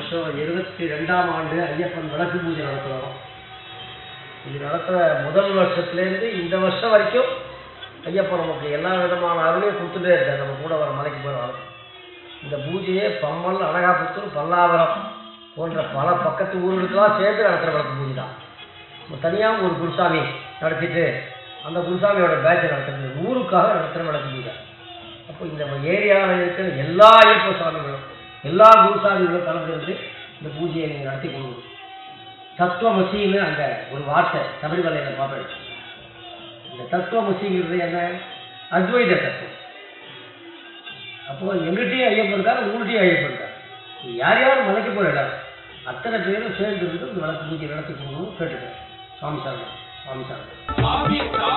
வருஷம் இருபத்தி ரெண்டாம் ஆண்டு ஐயப்பன் விளக்கு பூஜை நடத்துகிறோம் இது நடத்துகிற முதல் வருஷத்துலேருந்து இந்த வருஷம் வரைக்கும் ஐயப்பன் நமக்கு எல்லா விதமான அருளையும் கொடுத்துட்டே இருக்கார் நம்ம கூட வர மலைக்கு போகிறோம் இந்த பூஜையே பம்மல் அழகாபுத்தூர் பல்லாவரம் போன்ற பல பக்கத்து ஊர்களுக்கெல்லாம் சேர்ந்து நடத்துகிற விளக்கு பூஜை தான் நம்ம தனியாக ஒரு குருசாமி நடத்திட்டு அந்த குருசாமியோட பேட்சை நடத்துறது ஊருக்காக நடத்துகிற விளக்கு பூஜை அப்போ இந்த ஏரியாவில் இருக்கிற எல்லா ஐயப்ப சாமிகளும் எல்லா குருசாமிகளும் கலந்துருந்து இந்த பூஜையை நீங்கள் நடத்தி கொடுக்கணும் தத்துவமசின்னு அங்கே ஒரு வார்த்தை சபரிமலையில் பார்ப்பேன் இந்த தத்துவமசிங்கிறது என்ன அத்வைத தத்துவம் அப்போ எங்கிட்டையும் ஐயப்பன் இருக்கார் உங்கள்கிட்டையும் ஐயப்பன் இருக்கார் நீ யார் யார் மலைக்கு போகிற இடம் அத்தனை பேரும் சேர்ந்து இருந்து இந்த விளக்கு பூஜை நடத்தி கொடுக்கணும் கேட்டுக்கிறேன் சுவாமி சாமி சுவாமி சாமி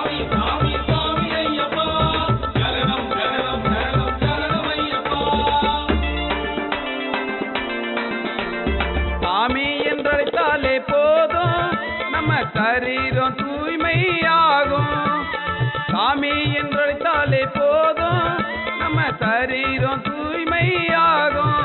சாமி என்றழைத்தாலே போதும் நம்ம சரீரம் தூய்மையாகும் சாமி என்றழைத்தாலே போதும் நம்ம சரீரம் தூய்மையாகும்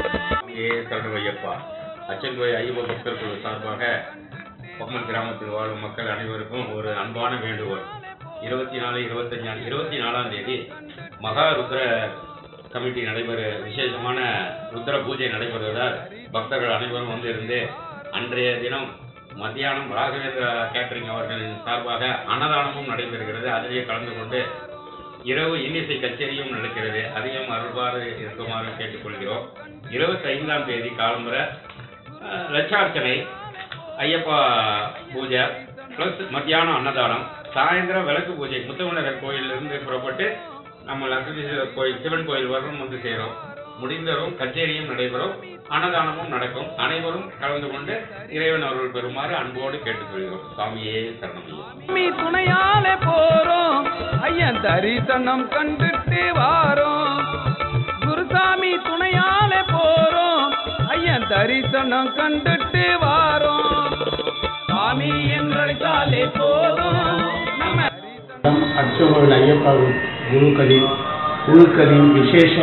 ஏ சரணமையப்பா அச்சன்கோய் ஐயப்ப பக்தர் குழு சார்பாக பொம்மன் கிராமத்தில் வாழும் மக்கள் அனைவருக்கும் ஒரு அன்பான வேண்டுகோள் இருபத்தி நாலு இருபத்தஞ்சாம் இருபத்தி நாலாம் தேதி மகா ருத்ர கமிட்டி நடைபெற விசேஷமான ருத்ர பூஜை நடைபெறுவதால் பக்தர்கள் அனைவரும் வந்து இருந்து அன்றைய தினம் மத்தியானம் ராகவேந்திர கேட்டரிங் அவர்களின் சார்பாக அன்னதானமும் நடைபெறுகிறது அதிலேயே கலந்து கொண்டு இரவு இன்னிசை கச்சேரியும் நடக்கிறது அதையும் அருள்வாறு இருக்குமாறு கேட்டுக்கொள்கிறோம் இருபத்தி ஐந்தாம் தேதி காலம்புற அஹ், லட்சார்ச்சனை ஐயப்பா பூஜை ப்ளஸ் மத்தியானம் அன்னதானம் சாயந்தரம் விளக்கு பூஜை முத்தமிழர் கோயிலிருந்து புறப்பட்டு நம்ம லட்சுமீஸ்வரர் கோயில் சிவன் கோயில் வரணும் வந்து சேரும் முடிந்தரும் கச்சேரியும் நடைபெறும் அன்னதானமும் நடக்கும் அனைவரும் கலந்து கொண்டு இறைவன் அவர்கள் பெறுமாறு அன்போடு கேட்டுக்கொள்கிறோம் சுவாமியே சரணமையா சாமி துணையாலே போறோம் ஐயன் தரிசனம் கண்டுட்டு வாரோம் குருசாமி துணையாலே போறோம் ஐயன் தரிசனம் கண்டுட்டு வாரோம் சாமி என்றழைத்தாலே போதும் நம்ம அச்சோகல் ஐயப்பா குருக்களின் குழுக்களின் விசேஷ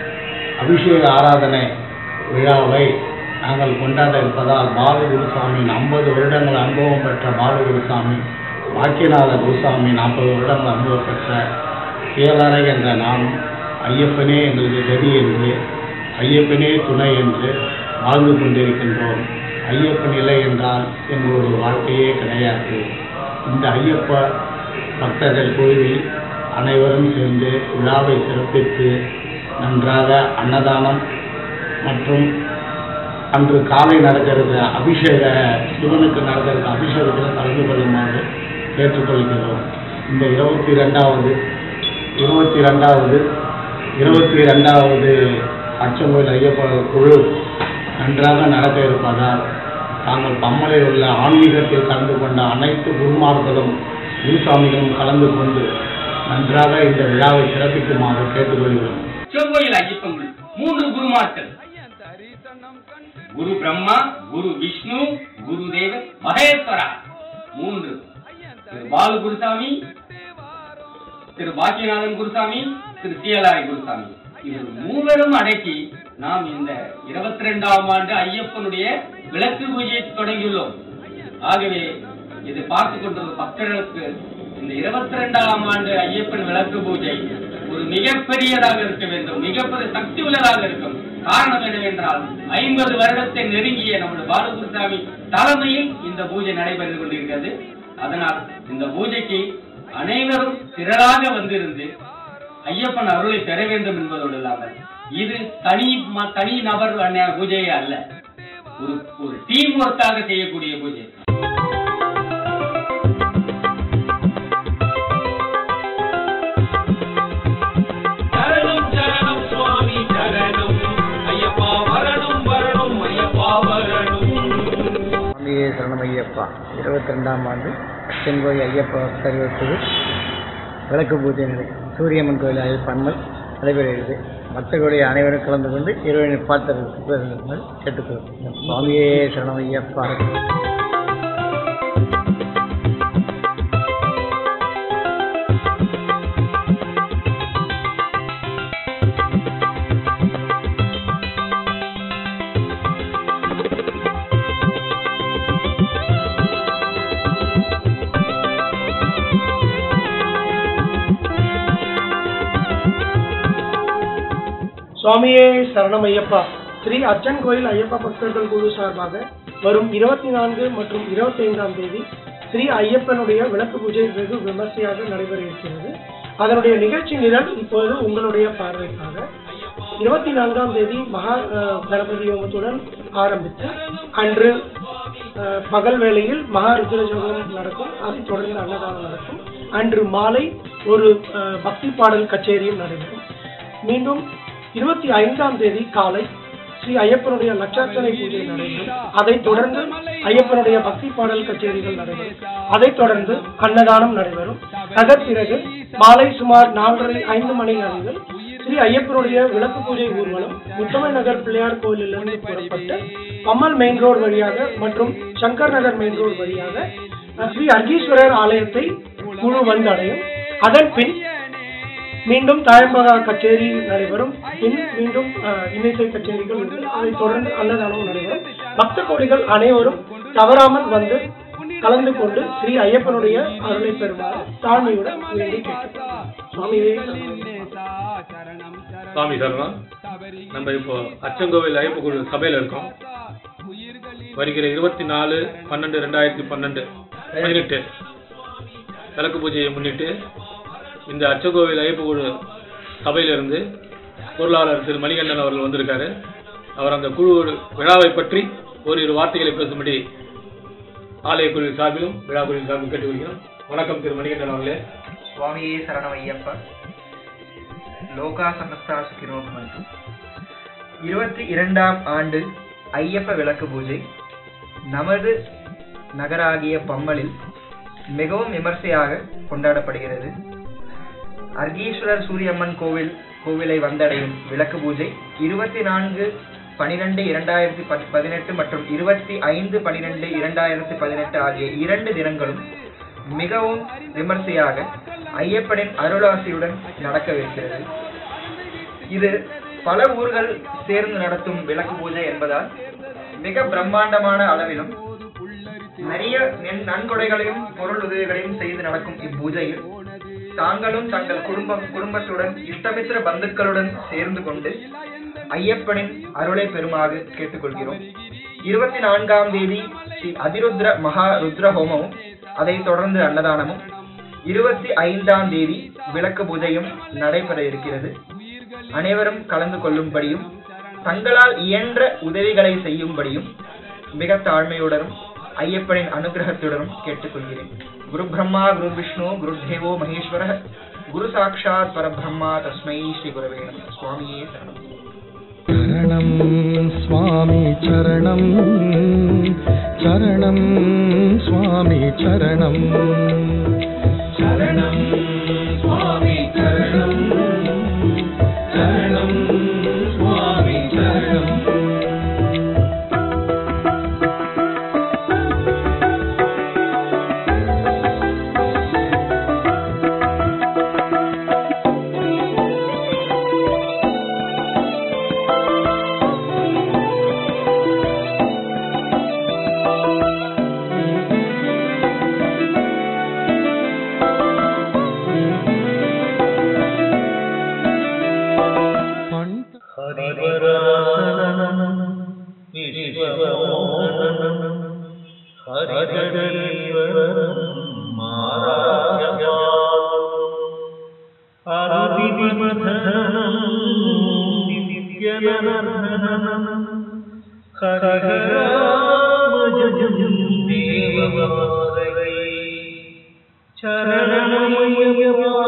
அபிஷேக ஆராதனை விழாவை நாங்கள் கொண்டாட இருப்பதால் பாலகுருசாமி ஐம்பது வருடங்கள் அனுபவம் பெற்ற பாலகுருசாமி வாக்கியநாத குருசாமி நாற்பது வருடங்கள் அனுபவம் பெற்ற கேளரை என்ற நாம் ஐயப்பனே எங்களுக்கு கதி என்று ஐயப்பனே துணை என்று வாழ்ந்து கொண்டிருக்கின்றோம் ஐயப்பன் இல்லை என்றால் எங்களுடைய வாழ்க்கையே கிடையாது இந்த ஐயப்ப பக்தர்கள் கோயிலில் அனைவரும் சேர்ந்து விழாவை சிறப்பித்து நன்றாக அன்னதானம் மற்றும் அன்று காலை நடக்கிறது அபிஷேக சிவனுக்கு நடக்கிறது அபிஷேகத்தில் கலந்து கொள்ளுமாறு கேட்டுக்கொள்கிறோம் இந்த இருபத்தி ரெண்டாவது இருபத்தி ரெண்டாவது இருபத்தி ரெண்டாவது அச்சங்கோயில் ஐயப்ப குழு நன்றாக நடக்க இருப்பதால் தாங்கள் பம்மலில் உள்ள ஆன்மீகத்தில் கலந்து கொண்ட அனைத்து குருமார்களும் குருசாமிகளும் கலந்து கொண்டு நன்றாக இந்த விழாவை சிறப்பிக்குமாறு கேட்டுக்கொள்கிறோம் செவ்வாயில் ஐயப்பங்கள் மூன்று குருமார்கள் குரு பிரம்மா குரு விஷ்ணு குரு தேவன் மகேஸ்வரா மூன்று திரு பாலு குருசாமி திரு பாக்கியநாதன் குருசாமி திரு சீலாய் குருசாமி இவர் மூவரும் அடக்கி நாம் இந்த இருபத்தி ரெண்டாம் ஆண்டு ஐயப்பனுடைய விளக்கு பூஜையை தொடங்கியுள்ளோம் ஆகவே இது பார்த்து கொண்டிருந்த பக்தர்களுக்கு இந்த இருபத்தி ரெண்டாம் ஆண்டு ஐயப்பன் விளக்கு பூஜை ஒரு மிகப்பெரியதாக இருக்க வேண்டும் மிகப்பெரிய சக்தி உள்ளதாக இருக்கும் காரணம் என்னவென்றால் ஐம்பது வருடத்தை நெருங்கிய நம்முடைய பாலகுருசாமி தலைமையில் இந்த பூஜை நடைபெற்று கொண்டிருக்கிறது அதனால் இந்த பூஜைக்கு அனைவரும் திரளாக வந்திருந்து ஐயப்பன் அருளை பெற வேண்டும் என்பதோடு இல்லாமல் இது தனி ம- தனி நபர் அன்ன- பூஜையே அல்ல ஒரு ஒரு டீம் ஒர்க்காக செய்யக்கூடிய பூஜை சரணம் சரணம் சுவாமி சரணம் ஐயப்பா வரணும் வரணும் ஐயப்பா வரணும் சுவாமியே சரணமையப்பா இருபத்தி ரெண்டாம் ஆண்டு செங்கோய் ஐயப்பா பக்தர்களுக்கு விளக்கு பூஜை நடை சூரியம்மன் கோயில் ஐயப்பன்மல் நடைபெறுகிறது பக்தர்களுடைய அனைவரும் கலந்து கொண்டு இறைவனை பார்த்து கேட்டுக்கொள்கிறோம் சுவாமியே சரணமையப்பா சுவாமியே சரணம் ஐயப்பா ஸ்ரீ அச்சன் கோயில் ஐயப்பா பக்தர்கள் குழு சார்பாக வரும் இருபத்தி நான்கு மற்றும் இருபத்தி ஐந்தாம் தேதி ஸ்ரீ ஐயப்பனுடைய விளக்கு பூஜை வெகு விமர்சையாக நடைபெற இருக்கிறது அதனுடைய நிகழ்ச்சி நிரல் இப்பொழுது உங்களுடைய பார்வைக்காக இருபத்தி நான்காம் தேதி மகா அஹ், கணபதி ஹோமத்துடன் ஆரம்பித்து அன்று அஹ், பகல் வேளையில் மகா ருத்ர ஜோகம் நடக்கும் அதைத் தொடர்ந்து அன்னதானம் நடக்கும் அன்று மாலை ஒரு அஹ், பக்தி பாடல் கச்சேரியும் நடைபெறும் மீண்டும் இருபத்தி ஐந்தாம் தேதி காலை ஸ்ரீ ஐயப்பனுடைய லட்சார்ச்சனை பூஜை நடைபெறும் அதைத் தொடர்ந்து ஐயப்பனுடைய பக்தி பாடல் கச்சேரிகள் நடைபெறும் அதைத் தொடர்ந்து அன்னதானம் நடைபெறும் அதன் பிறகு மாலை சுமார் நாலரை ஐந்து மணி அளவில் ஸ்ரீ ஐயப்பனுடைய விளக்கு பூஜை ஊர்வலம் முத்தமிழ் நகர் பிள்ளையார் கோயிலிலிருந்து புறப்பட்டு பம்மல் மெயின் ரோடு வழியாக மற்றும் சங்கர் நகர் மெயின் ரோடு வழியாக அஹ், ஸ்ரீ அர்கீஸ்வரர் ஆலயத்தை முழு வந்தடையும் அதன் பின் மீண்டும் தாயம்பகா கச்சேரி நடைபெறும் பின் மீண்டும் அஹ், இன்னிசை கச்சேரிகள் உண்டு அதைத் தொடர்ந்து அன்னதானம் நடைபெறும் பக்த கோடிகள் அனைவரும் தவறாமல் வந்து கலந்து கொண்டு ஸ்ரீ ஐயப்பனுடைய அருளை பெறுமாறு தாழ்மையுடன் வேண்டி கேட்டுக்கொள்கிறேன். சுவாமியே சரணம். சாமி சரணம் நம்ம இப்போ அச்சங்கோவில் ஐயப்ப குழு சபையில இருக்கோம் வருகிற இருபத்தி நாலு பன்னெண்டு ரெண்டாயிரத்தி பன்னெண்டு பதினெட்டு விளக்கு பூஜையை முன்னிட்டு இந்த அச்சங்கோவில் ஐயப்ப குழு சபையிலிருந்து பொருளாளர் திரு மணிகண்டன் அவர்கள் வந்திருக்காரு அவர் அந்த குழு விழாவை பற்றி ஓரிரு வார்த்தைகளை பேசும்படி ஆலய குழு சார்பிலும் விழா குழு சார்பிலும் கேட்டுக்கொள்கிறோம் வணக்கம் திரு மணிகண்டன் அவர்களே சுவாமியே சரணமையப்ப லோகா சமஸ்தா சுகினோ பவந்து இருபத்தி இரண்டாம் ஆண்டு ஐயப்ப விளக்கு பூஜை நமது நகராகிய பம்மலில் மிகவும் விமர்சையாக கொண்டாடப்படுகிறது அர்கீஸ்வரர் சூரியம்மன் கோவில் கோவிலை வந்தடையும் விளக்கு பூஜை இருபத்தி நான்கு பனிரெண்டு இரண்டாயிரத்தி பதினெட்டு மற்றும் இருபத்தி ஐந்து பனிரெண்டு இரண்டாயிரத்தி பதினெட்டு ஆகிய இரண்டு தினங்களும் மிகவும் விமர்சையாக ஐயப்பனின் அருளாசியுடன் நடக்கவிருக்கிறது இது பல ஊர்கள் சேர்ந்து நடத்தும் விளக்கு பூஜை என்பதால் மிக பிரம்மாண்டமான அளவிலும் நிறைய நென்- நன்கொடைகளையும் பொருள் உதவிகளையும் செய்து நடக்கும் இப்பூஜையில் தாங்களும் தங்கள் குடும்பம் குடும்பத்துடன் இஷ்டமித்திர பந்துக்களுடன் சேர்ந்து கொண்டு ஐயப்பனின் அருளை பெறுமாறு கேட்டுக்கொள்கிறோம் இருபத்தி நான்காம் தேதி ஸ்ரீ அதிருத்ர மகா ருத்ர ஹோமமும் அதைத் தொடர்ந்து அன்னதானமும் இருபத்தி ஐந்தாம் தேதி விளக்கு பூஜையும் நடைபெற இருக்கிறது அனைவரும் கலந்து கொள்ளும்படியும் தங்களால் இயன்ற உதவிகளை செய்யும்படியும் மிக தாழ்மையுடனும் ஐயப்பனின் அனுகிரகத்துடனும் கேட்டுக்கொள்கிறேன் குரு பிரம்மா குரு விஷ்ணு குரு தேவோ மகேஸ்வர குரு சாட்சாத் பரபிரம்மா தஸ்மை ஸ்ரீ குரவே நமः. சுவாமியே சரணம் சரணம் சுவாமி சரணம் சரணம் சுவாமி சரணம் சரணம் சுவாமி சரணம் சரணம் சுவாமி சரணம் சரணமய